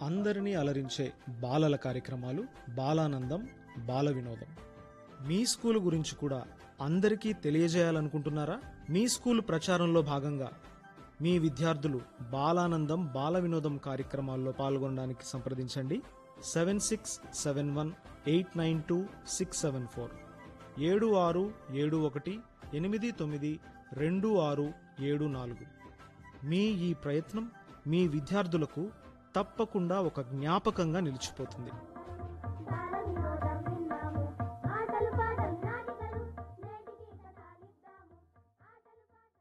అందరినీ అలరించే బాలల కార్యక్రమాలు బాలానందం బాల వినోదం మీ స్కూల్ గురించి కూడా అందరికీ తెలియజేయాలనుకుంటున్నారా మీ స్కూల్ ప్రచారంలో భాగంగా మీ విద్యార్థులు బాలానందం బాల వినోదం కార్యక్రమాల్లో పాల్గొనడానికి సంప్రదించండి seven six seven one eight nine two six seven four ఏడు ఆరు ఏడు ఒకటి ఎనిమిది తొమ్మిది రెండు ఆరు ఏడు నాలుగు మీ ఈ ప్రయత్నం మీ విద్యార్థులకు తప్పకుండా ఒక జ్ఞాపకంగా నిలిచిపోతుంది బాలవినోదం విన్నాము ఆటలు పాటలు నాటికలు నేటికి కథ ఇద్దాము ఆటలు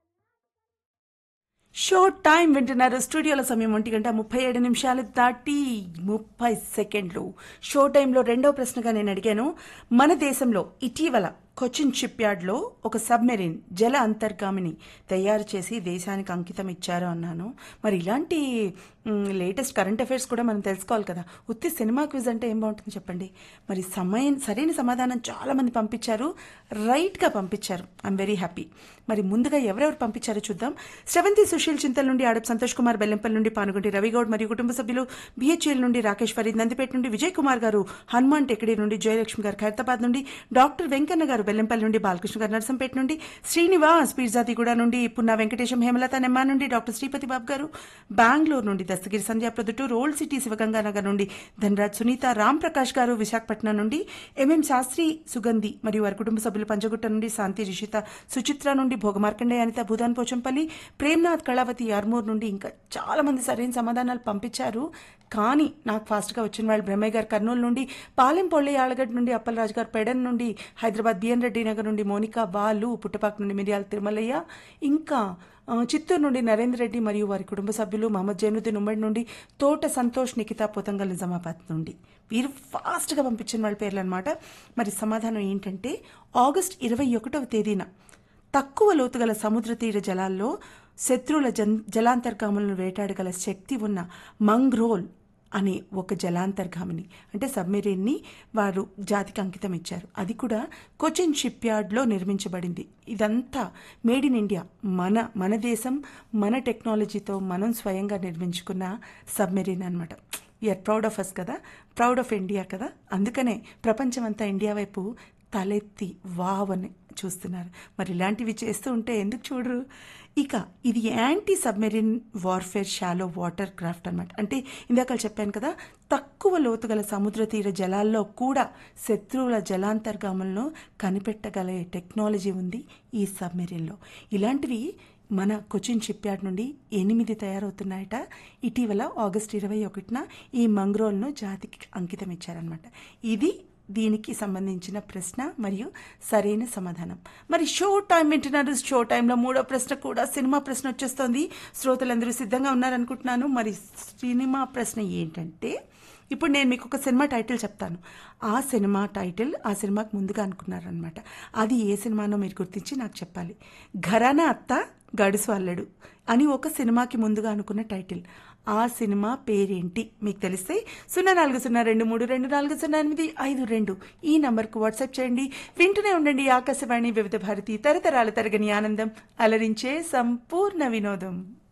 పాటలు షో టైం వింటున్నారు స్టూడియోల సమయం ఒంటి గంట ముప్పై ఏడు నిమిషాలు దాటి ముప్పై సెకండ్లు షో టైంలో రెండవ ప్రశ్నగా నేను అడిగాను మన దేశంలో ఇటీవల కొచ్చిన్ షిప్ యార్డ్లో ఒక సబ్మెరీన్ జల అంతర్గామిని తయారు చేసి దేశానికి అంకితం ఇచ్చారు అన్నాను మరి ఇలాంటి లేటెస్ట్ కరెంట్ అఫైర్స్ కూడా మనం తెలుసుకోవాలి కదా ఉత్తి సినిమా క్విజ్ అంటే ఏం బాగుంటుంది చెప్పండి మరి సమయం సరైన సమాధానం చాలా మంది పంపించారు రైట్గా పంపించారు ఐఎమ్ వెరీ హ్యాపీ మరి ముందుగా ఎవరెవరు పంపించారో చూద్దాం శ్రవంతి సుశీల్ చింతల నుండి ఆడప్ సంతోష్ కుమార్ బెల్లంపల్లి నుండి పానుగుంటి రవిగౌడ్ మరియు కుటుంబ సభ్యులు బిహెచ్ఎల్ నుండి రాకేష్ ఫరీద్ నందిపేట నుండి విజయ్ కుమార్ గారు హనుమాన్ టెక్కడి నుండి జయలక్ష్మి గారు ఖైరతాబాద్ నుండి డాక్టర్ వెంకన్న గారు బెల్లంపల్లి నుండి బాలకృష్ణ గారు నర్సంపేట నుండి శ్రీనివాస్ పీర్జాతిగూడ నుండి పున్నా వెంకటేశం హేమలత నెమ్మా నుండి డాక్టర్ శ్రీపతి బాబు గారు బెంగళూరు నుండి దస్తగిరి సంధ్యా ప్రొద్దుటూరు ఓల్డ్ సిటీ శివగంగానగర్ నుండి ధనరాజ్ సునీత రామ్ ప్రకాష్ గారు విశాఖపట్నం నుండి ఎంఎం శాస్త్రి సుగంధి మరియు వారి కుటుంబ సభ్యులు పంచగుట్ట నుండి శాంతి రిషిత సుచిత్ర నుండి భోగమార్కండే అనిత భూదాన్ పోచంపల్లి ప్రేమ్నాథ్ కళావతి ఆర్మూర్ నుండి ఇంకా చాలా మంది సరైన సమాధానాలు పంపించారు కానీ నాకు ఫాస్ట్గా వచ్చిన వాళ్ళు బ్రహ్మయ్య గారు కర్నూలు నుండి పాలెం పొళ్ళి ఆలగడ్డ నుండి అప్పలరాజు గారు పెడన్ నుండి హైదరాబాద్ బిఎన్ రెడ్డి నగర్ నుండి మోనికా బాలు పుట్టపాక నుండి మిరియాల తిరుమలయ్య ఇంకా ఆ, చిత్తూరు నుండి నరేంద్ర రెడ్డి మరియు వారి కుటుంబ సభ్యులు మహమ్మద్ జైనుద్దీన్ ఉమ్మడి నుండి తోట సంతోష్ నిఖిత పోతంగల్ నిజామాబాద్ నుండి వీరు ఫాస్ట్గా పంపించిన వాళ్ళ పేర్లు అనమాట మరి సమాధానం ఏంటంటే ఆగస్ట్ ఇరవై ఒకటవ తేదీన తక్కువ లోతుగల సముద్ర తీర జలాల్లో శత్రువుల జన్ జలాంతర్గాములను వేటాడగల శక్తి ఉన్న మంగ్రోల్ అనే ఒక జలాంతర్గామిని అంటే సబ్మెరీన్ని వారు జాతికి అంకితం ఇచ్చారు అది కూడా కొచిన్ షిప్ యార్డ్లో నిర్మించబడింది ఇదంతా మేడ్ ఇన్ ఇండియా మన మన దేశం మన టెక్నాలజీతో మనం స్వయంగా నిర్మించుకున్న సబ్మెరీన్ అనమాట వీఆర్ ప్రౌడ్ ఆఫ్ అస్ కదా ప్రౌడ్ ఆఫ్ ఇండియా కదా అందుకనే ప్రపంచమంతా ఇండియా వైపు తలెత్తి వావ్ అని చూస్తున్నారు మరి ఇలాంటివి చేస్తూ ఉంటే ఎందుకు చూడరు ఇక ఇది anti submarine warfare shallow water craft అనమాట అంటే ఇందాక చెప్పాను కదా తక్కువ లోతుగల సముద్ర తీర జలాల్లో కూడా శత్రువుల జలాంతర్గాములను కనిపెట్టగలే టెక్నాలజీ ఉంది ఈ సబ్మెరీన్లో ఇలాంటివి మన కొచ్చిన్ షిప్ యార్డ్ నుండి ఎనిమిది తయారవుతున్నాయట ఇటీవల ఆగస్ట్ ఇరవై ఒకటిన ఈ మంగ్రోల్ను జాతికి అంకితం ఇచ్చారనమాట ఇది దీనికి సంబంధించిన ప్రశ్న మరియు సరైన సమాధానం మరి షో టైం వింటున్నారు షో టైంలో మూడో ప్రశ్న కూడా సినిమా ప్రశ్న వచ్చేస్తోంది శ్రోతలందరూ సిద్ధంగా ఉన్నారనుకుంటున్నాను మరి సినిమా ప్రశ్న ఏంటంటే ఇప్పుడు నేను మీకు ఒక సినిమా టైటిల్ చెప్తాను ఆ సినిమా టైటిల్ ఆ సినిమాకి ముందుగా అనుకున్నారనమాట అది ఏ సినిమానో మీరు గుర్తించి నాకు చెప్పాలి ఘరానా అత్త గడుసు అల్లడు అని ఒక సినిమాకి ముందుగా అనుకున్న టైటిల్ ఆ సినిమా పేరేంటి మీకు తెలిస్తే సున్నా నాలుగు సున్నా రెండు మూడు రెండు నాలుగు సున్నా ఎనిమిది ఐదు రెండు ఈ నంబర్కు వాట్సాప్ చేయండి వింటూనే ఉండండి ఆకాశవాణి వివిధ భారతి తరతరాల తరగని ఆనందం అలరించే సంపూర్ణ వినోదం